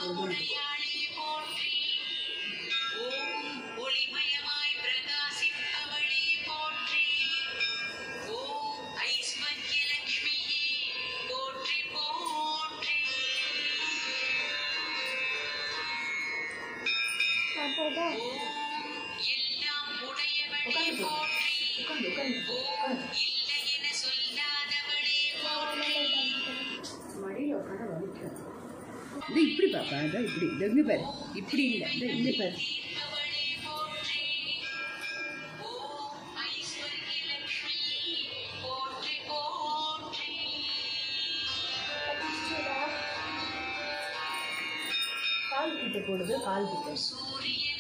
உடையாளே போற்றி ஓம் ஒளிமயமாய் பிரகாசிப்பவளே போற்றி ஓம் ஐஸ்வர்யலக்ஷ்மியே போற்றி போற்றி ஓம் எல்லாம் உடையவளே போற்றி ஓம் இல்லை என சொல்லாதவளே போற்றி இது இப்படி பாப்பா அதான் இப்படி இது இங்க பாரு இப்படி இல்லை இந்த இங்க பாரு தீர்ப்பவளே போற்றி ஓம் ஐஸ்வர்யலக்ஷ்மியே போற்றி போற்றி கால் கிட்ட போடுது கால் கிட்ட சூரியன்